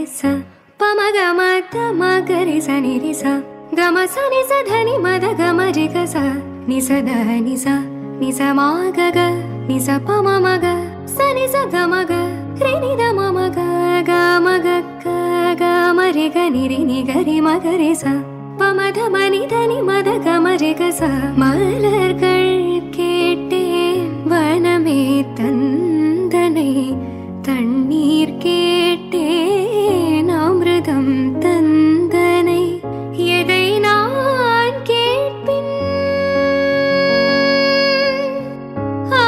ச பம கம தம கரி ச நிரி ச கம ச நி ச தனி மத கம ரி க ச நி ச த நி ச நி ச மா க க நி ச ப ம ம க ச நி ச க ம க ரி நி த ம ம க க ம க க க ம ரி க நி ரி நி க ரி ம க ரி ச ப ம த ம நி த நி ம த க ம ரி க ச மலர்கள் கேட்டேன் வனமே தந்தனை தண்ணீர் கேட்டேன் அமிர்தம் தந்தனை எதை நான் கேட்பின் ஆ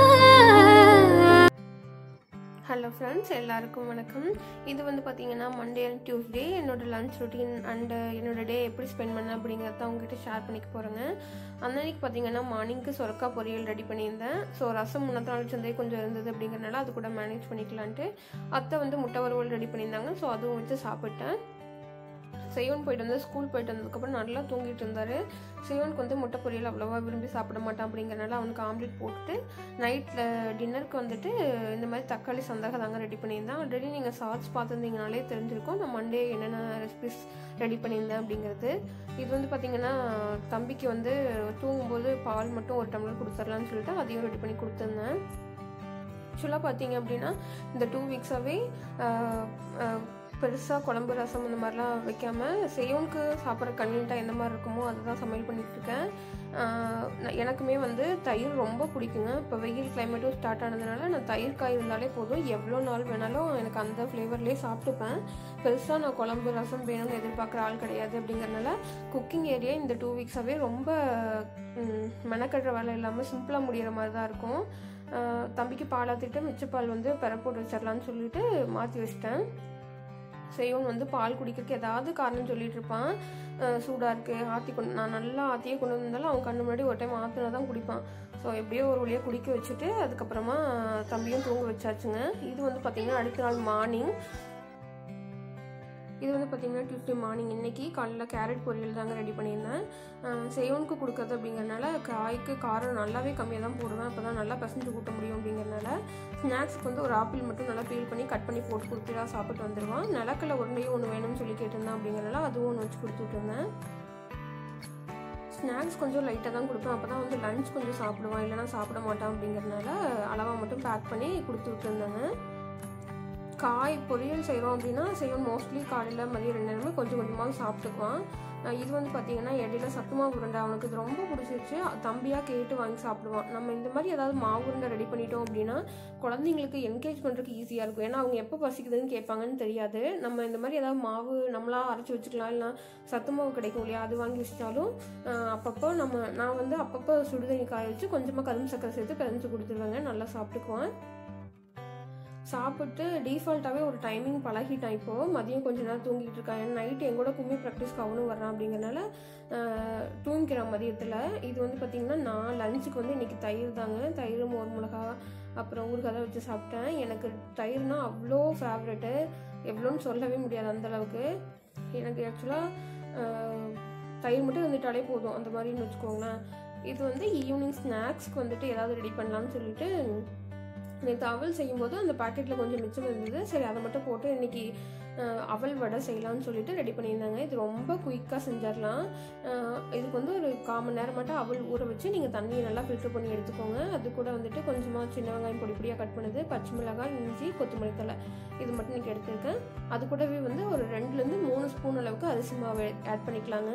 ஹலோ ஃப்ரெண்ட்ஸ் எல்லாருக்கும் வணக்கம் இது வந்து பார்த்தீங்கன்னா மண்டே அண்ட் டியூஸ்டே என்னோட லஞ்ச் ரொட்டீன் அண்டு என்னோட டே எப்படி ஸ்பெண்ட் பண்ணேன் அப்படிங்கிறத உங்ககிட்ட ஷேர் பண்ணிக்க போகிறேங்க அன்னைக்கு பார்த்தீங்கன்னா மார்னிங்க்கு சொரக்கா பொரியல் ரெடி பண்ணியிருந்தேன் ஸோ ரசம் முன்னத்த நாள் சந்தை கொஞ்சம் இருந்தது அப்படிங்கிறனால அது கூட மேனேஜ் பண்ணிக்கலான்ட்டு அத்தை வந்து முட்டை வறுவல் ரெடி பண்ணியிருந்தாங்க ஸோ அதுவும் வச்சு சாப்பிட்டேன் செய்வன் போயிட்டு வந்து ஸ்கூல் போயிட்டு வந்ததுக்கப்புறம் நல்லா தூங்கிட்டு இருந்தார் சிவனுக்கு வந்து முட்டை பொரியல் அவ்வளோவா விரும்பி சாப்பிட மாட்டான் அப்படிங்கிறனால அவனுக்கு ஆம்லேட் போட்டு நைட்டில் டின்னருக்கு வந்துட்டு இந்த மாதிரி தக்காளி சந்தகம் தாங்க ரெடி பண்ணியிருந்தேன் ஆல்ரெடி நீங்கள் ஷார்ட்ஸ் பார்த்துருந்தீங்கனாலே தெரிஞ்சிருக்கும் நான் மண்டே என்னென்ன ரெசிபிஸ் ரெடி பண்ணியிருந்தேன் அப்படிங்கிறது இது வந்து பார்த்திங்கன்னா தம்பிக்கு வந்து தூங்கும்போது பால் மட்டும் ஒரு டம்ளர் கொடுத்துர்லான்னு சொல்லிட்டு அதையும் ரெடி பண்ணி கொடுத்துருந்தேன் ஆக்சுவலாக பார்த்தீங்க அப்படின்னா இந்த டூ வீக்ஸாகவே பெருசாக குழம்பு ரசம் இந்த மாதிரிலாம் வைக்காமல் செய்வனுக்கு சாப்பிட்ற கன்வீனியண்ட்டாக எந்த மாதிரி இருக்குமோ அதுதான் சமையல் பண்ணிகிட்ருக்கேன் எனக்குமே வந்து தயிர் ரொம்ப பிடிக்குங்க இப்போ வெயில் கிளைமேட்டும் ஸ்டார்ட் ஆனதுனால நான் தயிர் காய் இருந்தாலே போதும் எவ்வளோ நாள் வேணாலும் எனக்கு அந்த ஃப்ளேவர்லேயே சாப்பிட்டுப்பேன் பெருசாக நான் குழம்பு ரசம் வேணும்னு எதிர்பார்க்குற ஆள் கிடையாது அப்படிங்கிறனால குக்கிங் ஏரியா இந்த டூ வீக்ஸாகவே ரொம்ப ம், மெனக்கட்டுற வேலை இல்லாமல் சிம்பிளாக முடிகிற மாதிரி தான் இருக்கும் ஆஹ் தம்பிக்கு பாலாத்திட்டு மிச்சப்பால் வந்து பெற போட்டு வச்சிடலான்னு சொல்லிட்டு மாற்றி வச்சிட்டேன் செய்வன் வந்து பால் குடிக்கிறதுக்கு ஏதாவது காரணம் சொல்லிட்டு இருப்பான் சூடாக இருக்குது ஆற்றி கொண்டு நான் நல்லா ஆற்றியே கொண்டு வந்தாலும் அவன் கண்ணு முன்னாடி ஒரு டைம் ஆற்றினா தான் குடிப்பான் ஸோ எப்படியோ ஒரு வழியாக குடிக்க வச்சுட்டு அதுக்கப்புறமா தம்பியும் தூங்க வச்சாச்சுங்க இது வந்து பார்த்திங்கன்னா அடுத்த நாள் மார்னிங் இது வந்து பார்த்திங்கன்னா டியூஸ்டே மார்னிங் இன்னைக்கு காலையில் கேரட் பொரியல் தாங்க ரெடி பண்ணியிருந்தேன் செய்வனுக்கு கொடுக்குறது அப்படிங்கிறனால காய்க்கு காரம் நல்லாவே கம்மியாக தான் போடுவேன் அப்போ தான் நல்லா பசஞ்சு கூட்ட முடியும் அப்படிங்கிறனால ஸ்நாக்ஸுக்கு வந்து ஒரு ஆப்பிள் மட்டும் நல்லா பீல் பண்ணி கட் பண்ணி போட்டு கொடுத்துட்டா சாப்பிட்டு வந்துடுவான் நிலக்கடலை உருண்டையும் ஒன்று வேணும்னு சொல்லி கேட்டிருந்தேன் அப்படிங்கிறனால அதுவும் ஒன்று வச்சு கொடுத்துட்டு இருந்தேன் ஸ்நாக்ஸ் கொஞ்சம் லைட்டாக தான் கொடுப்பேன் அப்போ தான் வந்து லஞ்ச் கொஞ்சம் சாப்பிடுவான் இல்லைனா சாப்பிட மாட்டான் அப்படிங்கிறதுனால அளவாக மட்டும் பேக் பண்ணி கொடுத்து விட்டுருந்தேங்க காய் பொரியல் செய்கிறோம் அப்படின்னா செய்வோம் மோஸ்ட்லி காலையில் மதியம் ரெண்டு நேரமே கொஞ்சம் கொஞ்சமாக சாப்பிட்டுக்குவான் அஹ் இது வந்து பார்த்தீங்கன்னா இடையில சத்து மாவு உருண்டை அவனுக்கு இது ரொம்ப பிடிச்சிருச்சு தம்பியாக கேட்டு வாங்கி சாப்பிடுவான் நம்ம இந்த மாதிரி ஏதாவது மாவு உருண்டை ரெடி பண்ணிட்டோம் அப்படின்னா குழந்தைங்களுக்கு என்கரேஜ் பண்ணுறதுக்கு ஈஸியாக இருக்கும் ஏன்னா அவங்க எப்போ பசிக்குதுன்னு கேட்பாங்கன்னு தெரியாது நம்ம இந்த மாதிரி ஏதாவது மாவு நம்மளா அரைச்சி வச்சுக்கலாம் இல்லை சத்து மாவு கிடைக்கும் இல்லையா அது வாங்கி வச்சிட்டாலும் அஹ் அப்பப்போ நம்ம நான் வந்து அப்பப்போ சுடுதண்ணி காய வச்சு கொஞ்சமாக கரும்பு சக்கரை சேர்த்து பிறந்து கொடுத்துருவேங்க நல்லா சாப்பிட்டுக்குவான் சாப்பிட்டு டிஃபால்ட்டாகவே ஒரு டைமிங் பழகிட்டான் இப்போது மதியம் கொஞ்ச நேரம் தூங்கிட்டு இருக்கான் ஏன்னா நைட்டு என் கூட கும்மி ப்ராக்டிஸ்க்கு அவனும் வர்றான் அப்படிங்கிறனால ஆஹ், தூங்கிக்கிறான் மதியத்தில் இது வந்து பார்த்திங்கன்னா நான் லஞ்சுக்கு வந்து இன்றைக்கி தயிர் தாங்க தயிர் மோர் மிளகா அப்புறம் ஊறுகாய் தான் வச்சு சாப்பிட்டேன் எனக்கு தயிர்னா அவ்வளோ ஃபேவரெட்டு எவ்வளோன்னு சொல்லவே முடியாது அந்த அளவுக்கு எனக்கு ஆக்சுவலாக தயிர் மட்டும் வந்துட்டாலே போதும் அந்த மாதிரின்னு வச்சுக்கோங்களேன் இது வந்து ஈவினிங் ஸ்நாக்ஸ்க்கு வந்துட்டு ஏதாவது ரெடி பண்ணலாம்னு சொல்லிட்டு நேற்று அவல் செய்யும்போது அந்த பாக்கெட்டில் கொஞ்சம் மிச்சம் இருந்தது சரி அதை மட்டும் போட்டு இன்னைக்கு அஹ், அவல் வடை செய்யலாம்னு சொல்லிட்டு ரெடி பண்ணியிருந்தாங்க இது ரொம்ப குயிக்காக செஞ்சிடலாம் அஹ், இதுக்கு வந்து ஒரு கால் மணி நேரம் மட்டும் அவல் ஊற வச்சு நீங்கள் தண்ணியை நல்லா ஃபில்டர் பண்ணி எடுத்துக்கோங்க அது கூட வந்துட்டு கொஞ்சமாக சின்ன வெங்காயம் பொடி பொடியாக கட் பண்ணுது பச்சை மிளகாய் இஞ்சி கொத்தமல்லி தலை இது மட்டும் இன்றைக்கி எடுத்திருக்கேன் அது கூடவே வந்து ஒரு ரெண்டுலேருந்து மூணு ஸ்பூன் அளவுக்கு அரிசி மாவு ஆட் பண்ணிக்கலாங்க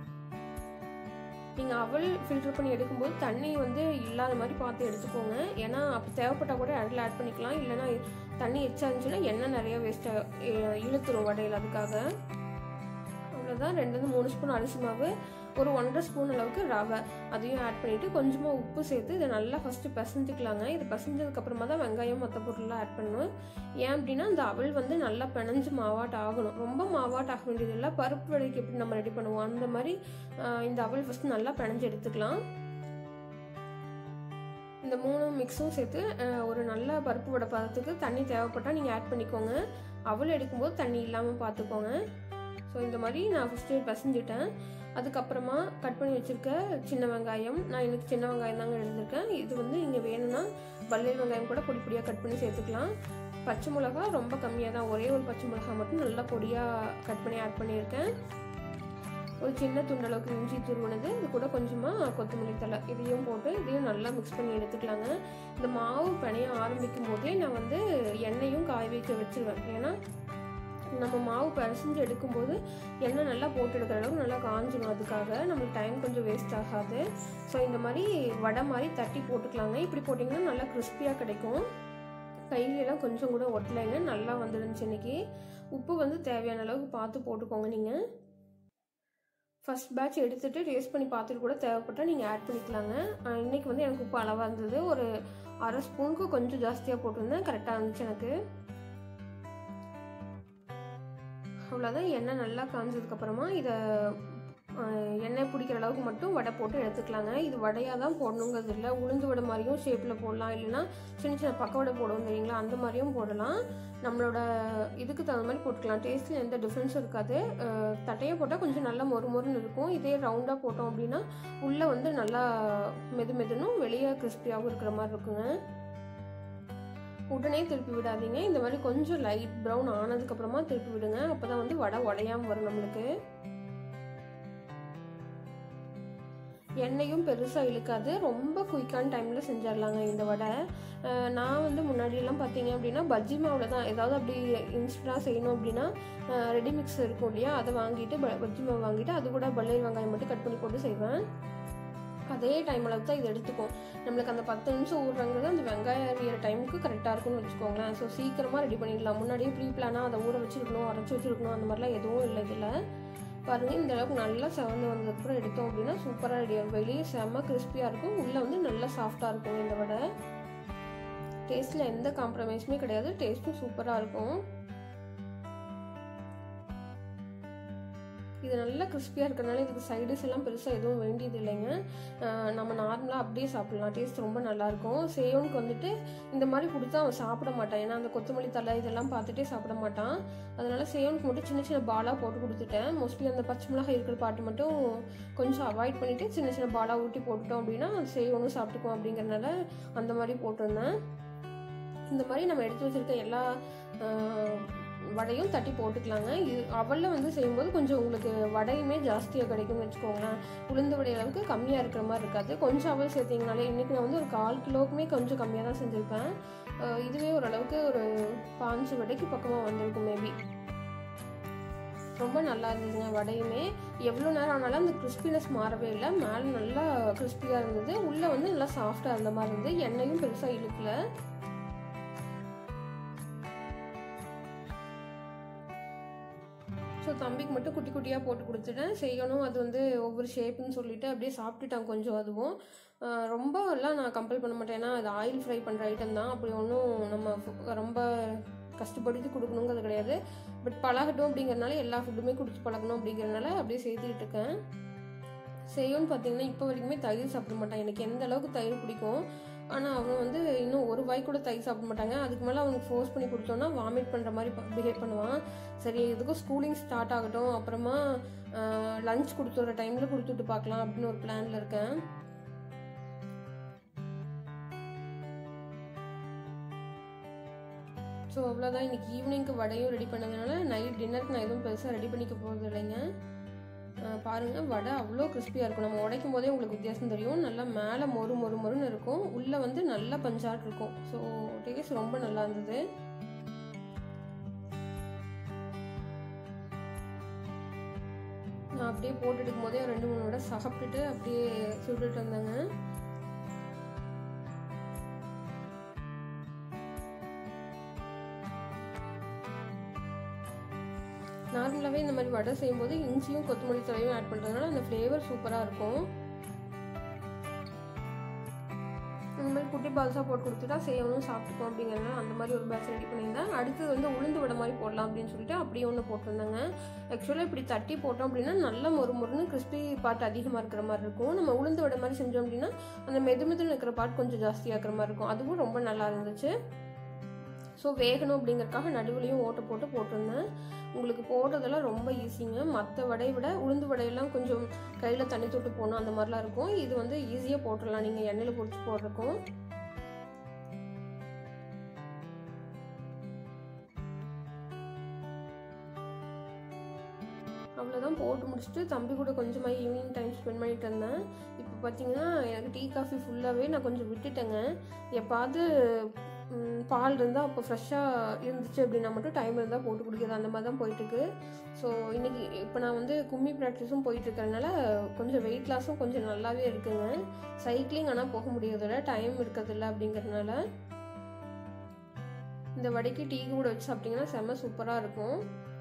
நீங்கள் அவல் ஃபில்டர் பண்ணி எடுக்கும்போது தண்ணி வந்து இல்லாத மாதிரி பார்த்து எடுத்துக்கோங்க ஏன்னா அப்போ தேவைப்பட்டால் கூட அதில் ஆட் பண்ணிக்கலாம் இல்லைன்னா தண்ணி எச்சா இருந்துச்சுன்னா எண்ணெய் நிறைய வேஸ்ட்டாக இழுத்துரும் வடையில் அதுக்காக அவ்வளோதான் ரெண்டுலேருந்து மூணு ஸ்பூன் அரிசி மாவு ஒரு ஒன்றரை ஸ்பூன் அளவுக்கு ரவை அதையும் ஆட் பண்ணிவிட்டு கொஞ்சமாக உப்பு சேர்த்து இதை நல்லா ஃபஸ்ட்டு பிசைஞ்சுக்கலாங்க இது பிசைஞ்சதுக்கப்புறமா தான் வெங்காயம் மற்ற பொருள்லாம் ஆட் பண்ணுவேன் ஏன் அப்படின்னா அந்த அவல் வந்து நல்லா பிணைஞ்சு மாவாட் ஆகணும் ரொம்ப மாவாட் ஆக வேண்டியது இல்லை பருப்பு வடைக்கு எப்படி நம்ம ரெடி பண்ணுவோம் அந்த மாதிரி ஆஹ், இந்த அவல் ஃபஸ்ட்டு நல்லா பிணைஞ்சு எடுத்துக்கலாம் இந்த மூணு மிக்ஸும் சேர்த்து ஆஹ், ஒரு நல்ல பருப்பு வடை பதத்துக்கு தண்ணி தேவைப்பட்டால் நீங்கள் ஆட் பண்ணிக்கோங்க அவல் எடுக்கும்போது தண்ணி இல்லாமல் பார்த்துக்கோங்க ஸோ இந்த மாதிரி நான் ஃபஸ்ட்டு பிசைஞ்சிட்டேன் அதுக்கப்புறமா கட் பண்ணி வச்சுருக்க சின்ன வெங்காயம் நான் எனக்கு சின்ன வெங்காயம் தாங்க எடுத்திருக்கேன் இது வந்து இங்கே வேணும்னா பல்லேல் வெங்காயம் கூட பொடி பொடியாக கட் பண்ணி சேர்த்துக்கலாம் பச்சை மிளகா ரொம்ப கம்மியாக தான் ஒரே ஒரு பச்சை மிளகா மட்டும் நல்லா பொடியாக கட் பண்ணி ஆட் பண்ணியிருக்கேன் ஒரு சின்ன துண்டளவுக்கு இஞ்சி துருவினது இது கூட கொஞ்சமாக கொத்தமல்லி தலை இதையும் போட்டு இதையும் நல்லா மிக்ஸ் பண்ணி எடுத்துக்கலாங்க இந்த மாவு பிணைய ஆரம்பிக்கும் போதே நான் வந்து எண்ணெயும் காய வைக்க வச்சிருவேன் ஏன்னா நம்ம மாவு பிசைஞ்சு எடுக்கும்போது எண்ணெய் நல்லா போட்டு எடுக்கிற அளவுக்கு நல்லா காஞ்சிடும் அதுக்காக நம்மளுக்கு டைம் கொஞ்சம் வேஸ்ட் ஆகாது ஸோ இந்த மாதிரி வடை மாதிரி தட்டி போட்டுக்கலாங்க இப்படி போட்டிங்கன்னா நல்லா கிறிஸ்பியாக கிடைக்கும் கையிலலாம் கொஞ்சம் கூட ஒட்டலைங்க நல்லா வந்துருந்துச்சு இன்னைக்கு உப்பு வந்து தேவையான அளவுக்கு பார்த்து போட்டுக்கோங்க நீங்கள் ஃபஸ்ட் பேட்ச் எடுத்துகிட்டு டேஸ்ட் பண்ணி பார்த்துட்டு கூட தேவைப்பட்டால் நீங்கள் ஆட் பண்ணிக்கலாங்க ஆஹ் இன்னைக்கு வந்து எனக்கு உப்பு அளவாக இருந்தது ஒரு அரை ஸ்பூனுக்கு கொஞ்சம் ஜாஸ்தியாக போட்டிருந்தேன் கரெக்டாக இருந்துச்சு எனக்கு அவ்வளோதான் எண்ணெய் நல்லா காஞ்சதுக்கப்புறமா இதை ஆஹ், எண்ணெய் பிடிக்கிற அளவுக்கு மட்டும் வடை போட்டு எடுத்துக்கலாங்க இது வடையாக தான் போடணுங்கிறது இல்லை உளுந்து வடை மாதிரியும் ஷேப்பில் போடலாம் இல்லைன்னா சின்ன சின்ன பக்க வடை போடுவோம் தெரியுங்களா அந்த மாதிரியும் போடலாம் நம்மளோட இதுக்கு தகுந்த மாதிரி போட்டுக்கலாம் டேஸ்ட்டில் எந்த டிஃப்ரென்ஸும் இருக்காது ஆஹ், தட்டையாக போட்டால் கொஞ்சம் நல்லா மொறு மொறுன்னு இருக்கும் இதே ரவுண்டாக போட்டோம் அப்படின்னா உள்ளே வந்து நல்லா மெது மெதுனும் வெளியே கிறிஸ்பியாகவும் இருக்கிற மாதிரி இருக்குங்க உடனே திருப்பி விடாதீங்க இந்த மாதிரி கொஞ்சம் லைட் ப்ரௌன் ஆனதுக்கப்புறமா திருப்பி விடுங்க அப்போ தான் வந்து வடை உடையாம வரும் நம்மளுக்கு எண்ணெயும் பெருசாக இழுக்காது ரொம்ப குயிக்கான டைமில் செஞ்சிடலாங்க இந்த வடை அஹ் நான் வந்து முன்னாடியெல்லாம் பார்த்தீங்க அப்படின்னா பஜ்ஜி மாவில் தான் ஏதாவது அப்படி இன்ஸ்டண்ட்டாக செய்யணும் அப்படின்னா ரெடி மிக்ஸ் இருக்கும் இல்லையா அதை வாங்கிட்டு ப- பஜ்ஜி மாவு வாங்கிட்டு அது கூட பல்லரி வெங்காயம் மட்டும் கட் பண்ணி போட்டு செய்வேன் அதே டைம் அளவுக்கு தான் இது எடுத்துக்கும் நம்மளுக்கு அந்த பத்து நிமிஷம் ஊறுறங்கிறது அந்த வெங்காயம் அரியிற டைமுக்கு கரெக்டாக இருக்கும்னு வச்சுக்கோங்களேன் ஸோ சீக்கிரமாக ரெடி பண்ணிடலாம் முன்னாடியே ப்ரீ பிளானாக அதை ஊற வச்சிருக்கணும் அரைச்சி வச்சிருக்கணும் அந்த மாதிரிலாம் எதுவும் இல்லை இதில் பாருங்கள் இந்த அளவுக்கு நல்லா செவந்து வந்ததுக்கப்புறம் எடுத்தோம் அப்படின்னா சூப்பராக ரெடி ஆகும் வெளியே செம்ம கிறிஸ்பியாக இருக்கும் உள்ளே வந்து நல்லா சாஃப்டாக இருக்கும் இந்த வடை டேஸ்ட்டில் எந்த காம்ப்ரமைஸுமே கிடையாது டேஸ்ட்டும் சூப்பராக இருக்கும் இது நல்லா கிறிஸ்பியாக இருக்கறனால இதுக்கு சைடிஸ் எல்லாம் பெருசாக எதுவும் வேண்டியது இல்லைங்க அஹ் நம்ம நார்மலாக அப்படியே சாப்பிடலாம் டேஸ்ட் ரொம்ப நல்லாயிருக்கும் சேவனுக்கு வந்துட்டு இந்த மாதிரி கொடுத்தா அவன் சாப்பிட மாட்டான் ஏன்னா அந்த கொத்தமல்லி தலை இதெல்லாம் பார்த்துட்டே சாப்பிட மாட்டான் அதனால சேவனுக்கு மட்டும் சின்ன சின்ன பாலாக போட்டு கொடுத்துட்டேன் மோஸ்ட்லி அந்த பச்சை மிளகாய் இருக்கிற பாட்டு மட்டும் கொஞ்சம் அவாய்ட் பண்ணிவிட்டு சின்ன சின்ன பாலாக ஊட்டி போட்டுட்டோம் அப்படின்னா சேவனும் சாப்பிட்டுக்குவோம் அப்படிங்கறனால அந்த மாதிரி போட்டிருந்தேன் இந்த மாதிரி நம்ம எடுத்து வச்சிருக்க எல்லா ஆஹ், வடையும் தட்டி போட்டுக்கலாங்க இது அவலில் வந்து செய்யும்போது கொஞ்சம் உங்களுக்கு வடையுமே ஜாஸ்தியாக கிடைக்கும்னு வச்சுக்கோங்களேன் உளுந்து வடை அளவுக்கு கம்மியாக இருக்கிற மாதிரி இருக்காது கொஞ்சம் அவல் சேர்த்திங்கனாலே இன்றைக்கி நான் வந்து ஒரு கால் கிலோவுக்குமே கொஞ்சம் கம்மியாக தான் செஞ்சுருப்பேன் ஆஹ், இதுவே ஓரளவுக்கு ஒரு பாஞ்சு வடைக்கு பக்கமாக வந்திருக்கும் மேபி ரொம்ப நல்லா இருந்ததுங்க வடையுமே எவ்வளோ நேரம் ஆனாலும் அந்த கிறிஸ்பினஸ் மாறவே இல்லை மேலே நல்லா கிறிஸ்பியாக இருந்தது உள்ளே வந்து நல்லா சாஃப்டாக இருந்த மாதிரி இருந்தது எண்ணெயும் பெருசாக இழுக்கல ஸோ தம்பிக்கு மட்டும் குட்டி குட்டியாக போட்டு கொடுத்துட்டேன் செய்யணும் அது வந்து ஒவ்வொரு ஷேப்புன்னு சொல்லிட்டு அப்படியே சாப்பிட்டுட்டான் கொஞ்சம் அதுவும் ஆஹ் ரொம்ப எல்லாம் நான் கம்பல் பண்ண மாட்டேன் ஏன்னா அது ஆயில் ஃப்ரை பண்ணுற ஐட்டம் தான் அப்படி ஒன்றும் நம்ம ஃபு- ரொம்ப கஷ்டப்படுத்தி கொடுக்கணுங்கிறது கிடையாது பட் பழகட்டும் அப்படிங்கறனால எல்லா ஃபுட்டுமே கொடுத்து பழகணும் அப்படிங்கறனால அப்படியே சேர்த்துக்கிட்டு இருக்கேன் செய்யும்னு பார்த்தீங்கன்னா இப்போ வரைக்குமே தயிர் சாப்பிட மாட்டான் எனக்கு எந்த அளவுக்கு தயிர் பிடிக்கும் ஆனால் அவன் வந்து இன்னும் ஒரு வாய் கூட தயிர் சாப்பிட மாட்டாங்க அதுக்கு மேலே அவனுக்கு ஃபோர்ஸ் பண்ணி கொடுத்தோன்னா வாமிட் பண்ணுற மாதிரி பிஹேவ் பண்ணுவான் சரி எதுக்கும் ஸ்கூலிங் ஸ்டார்ட் ஆகட்டும் அப்புறமா லஞ்ச் கொடுத்துட்ற டைமில் கொடுத்துட்டு பார்க்கலாம் அப்படின்னு ஒரு பிளானில் இருக்கேன் ஸோ அவ்வளோதான் இன்னைக்கு ஈவினிங்க்கு வடையும் ரெடி பண்ணதுனால நைட் டின்னருக்கு நான் எதுவும் பெருசாக ரெடி பண்ணிக்க போகிறது இல்லைங்க அஹ் பாருங்க வடை அவ்வளோ கிறிஸ்பியாக இருக்கும் நம்ம உடைக்கும் போதே உங்களுக்கு வித்தியாசம் தெரியும் நல்லா மேலே மொறு மொறு மொறுன்னு இருக்கும் உள்ளே வந்து நல்லா பஞ்சாட் இருக்கும் ஸோ டேஸ்ட் ரொம்ப நல்லா இருந்தது நான் அப்படியே போட்டு எடுக்கும் போதே ஒரு ரெண்டு மூணு வடை சாப்பிட்டுட்டு அப்படியே சுட்டுட்டு வந்தேங்க நார்மலாகவே இந்த மாதிரி வடை செய்யும்போது இஞ்சியும் கொத்தமல்லி தலையும் ஆட் பண்ணுறதுனால அந்த ஃப்ளேவர் சூப்பராக இருக்கும் இந்த மாதிரி குட்டி பால்ஸாக போட்டு கொடுத்துட்டா செய்யணும் சாப்பிட்டுக்கோம் அப்படிங்கிறனால அந்த மாதிரி ஒரு பேட்ச் ரெடி பண்ணியிருந்தேன் அடுத்தது வந்து உளுந்து வடை மாதிரி போடலாம் அப்படின்னு சொல்லிட்டு அப்படியே ஒன்று போட்டிருந்தாங்க ஆக்சுவலாக இப்படி தட்டி போட்டோம் அப்படின்னா நல்ல மொறு மொறுன்னு கிறிஸ்பி பார்ட் அதிகமாக இருக்கிற மாதிரி இருக்கும் நம்ம உளுந்து வடை மாதிரி செஞ்சோம் அப்படின்னா அந்த மெது மெதுன்னு இருக்கிற பார்ட் கொஞ்சம் ஜாஸ்தியாக இருக்கிற மாதிரி இருக்கும் அதுவும் ரொம்ப நல்லா இருந்துச்சு ஸோ வேகணும் அப்படிங்கறக்காக நடுவுலையும் ஓட்டை போட்டு போட்டிருந்தேன் உங்களுக்கு போடுறதெல்லாம் ரொம்ப ஈஸிங்க மற்ற வடையை விட உளுந்து வடையெல்லாம் கொஞ்சம் கையில் தண்ணி தொட்டு போகணும் அந்த மாதிரிலாம் இருக்கும் இது வந்து ஈஸியாக போட்டுடலாம் நீங்கள் எண்ணெயில் பொரிச்சு போடுறக்கும் அவ்வளோதான் போட்டு முடிச்சுட்டு தம்பி கூட கொஞ்சமாக ஈவினிங் டைம் ஸ்பெண்ட் பண்ணிட்டு இருந்தேன் இப்போ பார்த்தீங்கன்னா எனக்கு டீ காஃபி ஃபுல்லாகவே நான் கொஞ்சம் விட்டுட்டேங்க எப்பாவது ம், பால் இருந்தால் அப்போ ஃப்ரெஷ்ஷாக இருந்துச்சு அப்படின்னா மட்டும் டைம் இருந்தால் போட்டு குடிக்கிறது அந்த மாதிரி தான் போயிட்டுருக்கு ஸோ இன்றைக்கி இப்போ நான் வந்து கும்மி ப்ராக்டிஸும் போயிட்டுருக்கறனால கொஞ்சம் வெயிட் லாஸும் கொஞ்சம் நல்லாவே இருக்குங்க சைக்கிளிங் ஆனால் போக முடியறதில்ல டைம் இருக்கிறதில்ல அப்படிங்கிறதுனால இந்த வடைக்கு டீ கூட வச்சு சாப்பிட்டிங்கன்னா செம்ம சூப்பராக இருக்கும்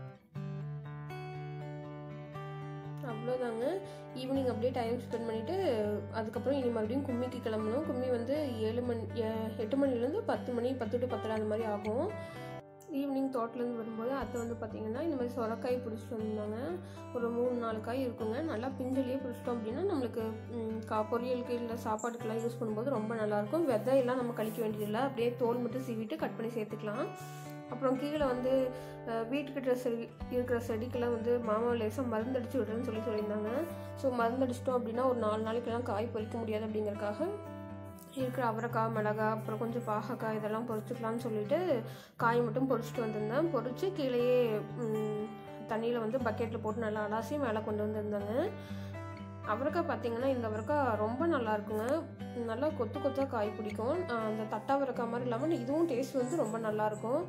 அவ்வளோதாங்க ஈவினிங் அப்படியே டைம் ஸ்பெண்ட் பண்ணிவிட்டு அதுக்கப்புறம் இனி மறுபடியும் கும்மிக்கு கிளம்பணும் கும்மி வந்து ஏழு மணி எ- எட்டு மணிலேருந்து பத்து மணி பத்து டு பத்தரை அந்த மாதிரி ஆகும் ஈவினிங் தோட்டத்துலேருந்து வரும்போது அத்தை வந்து பார்த்திங்கன்னா இந்த மாதிரி சொரக்காய் பிடிச்சிட்டு வந்திருந்தாங்க ஒரு மூணு நாலு காய் இருக்குங்க நல்லா பிஞ்சலையே பிடிச்சிட்டோம் அப்படின்னா நம்மளுக்கு ம், கா பொரியலுக்கு இல்லை சாப்பாட்டுக்கெல்லாம் யூஸ் பண்ணும்போது ரொம்ப நல்லாயிருக்கும் விதையெல்லாம் நம்ம கழிக்க வேண்டியதில்லை அப்படியே தோல் மட்டும் சீவிட்டு கட் பண்ணி சேர்த்துக்கலாம் அப்புறம் கீழே வந்து அஹ், வீட்டுக்கிட்ட செடி இருக்கிற செடிக்கெல்லாம் வந்து மாமா லேசாக மருந்தடிச்சு விடுறேன்னு சொல்லி சொல்லியிருந்தாங்க ஸோ மருந்தடிச்சிட்டோம் அப்படின்னா ஒரு நாலு நாளைக்கெல்லாம் காய் பறிக்க முடியாது அப்படிங்கறக்காக இருக்கிற அவரைக்காய் மிளகாய் அப்புறம் கொஞ்சம் பாகக்காய் இதெல்லாம் பொரிச்சுக்கலாம்னு சொல்லிட்டு காய் மட்டும் பொரிச்சிட்டு வந்திருந்தேன் பொரிச்சு கீழேயே தண்ணியில் வந்து பக்கெட்டில் போட்டு நல்லா அலாசி மேலே கொண்டு வந்திருந்தாங்க அவரைக்காய் பார்த்தீங்கன்னா இந்த அவரைக்காய் ரொம்ப நல்லா இருக்குங்க நல்லா கொத்து கொத்தாக காய் பிடிக்கும் ஆஹ் அந்த தட்டா அவரைக்காய் மாதிரி இல்லாமல் இதுவும் டேஸ்ட் வந்து ரொம்ப நல்லா இருக்கும்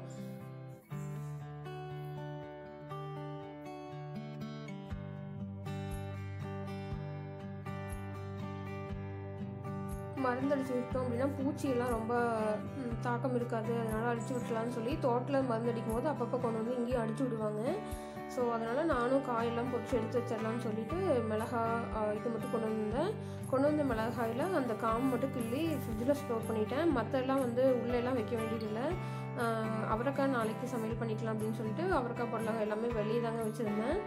மருந்தடிச்சு விட்டோம் அப்படின்னா பூச்சியெல்லாம் ரொம்ப ம், தாக்கம் இருக்காது அதனால் அடிச்சு விட்டுலான்னு சொல்லி தோட்டில் மருந்தடிக்கும் போது அப்பப்போ கொண்டு வந்து இங்கேயும் அடிச்சு விடுவாங்க ஸோ அதனால் நானும் காயெல்லாம் பொறிச்சு எடுத்து வச்சிடலாம்னு சொல்லிட்டு மிளகா ஆ, இது மட்டும் கொண்டு வந்திருந்தேன் கொண்டு வந்த மிளகாயில் அந்த காம்பு மட்டும் கிள்ளி ஃப்ரிட்ஜில் ஸ்டோர் பண்ணிட்டேன் மற்றெல்லாம் வந்து உள்ளெல்லாம் வைக்க வேண்டியதில்லை ஆ, அவரைக்காய் நாளைக்கு சமையல் பண்ணிக்கலாம் அப்படின்னு சொல்லிட்டு அவரைக்காய் பொருளாக எல்லாமே வெளியே தாங்க வச்சுருந்தேன்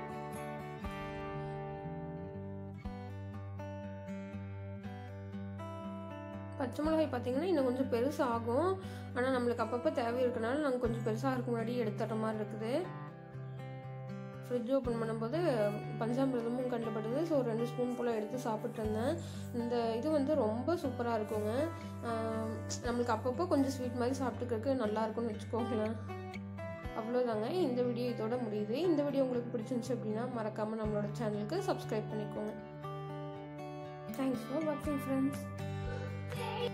பச்சை மிளகாய் பார்த்தீங்கன்னா இன்னும் கொஞ்சம் பெருசாகும் ஆனால் நம்மளுக்கு அப்பப்போ தேவை இருக்கனால நாங்கள் கொஞ்சம் பெருசாக இருக்க முன்னாடி எடுத்துட்ட மாதிரி இருக்குது ஃப்ரிட்ஜ் ஓப்பன் பண்ணும்போது பஞ்சாமிரதமும் கண்டுபடுது ஸோ ரெண்டு ஸ்பூன் போல் எடுத்து சாப்பிட்டு இருந்தேன் இந்த இது வந்து ரொம்ப சூப்பராக இருக்குங்க ஆஹ் நம்மளுக்கு அப்பப்போ கொஞ்சம் ஸ்வீட் மாதிரி சாப்பிட்டுக்கிறதுக்கு நல்லா இருக்கும்னு வச்சுக்கோங்களேன் அவ்வளோதாங்க இந்த வீடியோ இதோட முடியுது இந்த வீடியோ உங்களுக்கு பிடிச்சிருந்துச்சு அப்படின்னா மறக்காமல் நம்மளோட சேனலுக்கு சப்ஸ்கிரைப் பண்ணிக்கோங்க தேங்க்ஸ் ஃபார் வாட்சிங் ஃப்ரெண்ட்ஸ்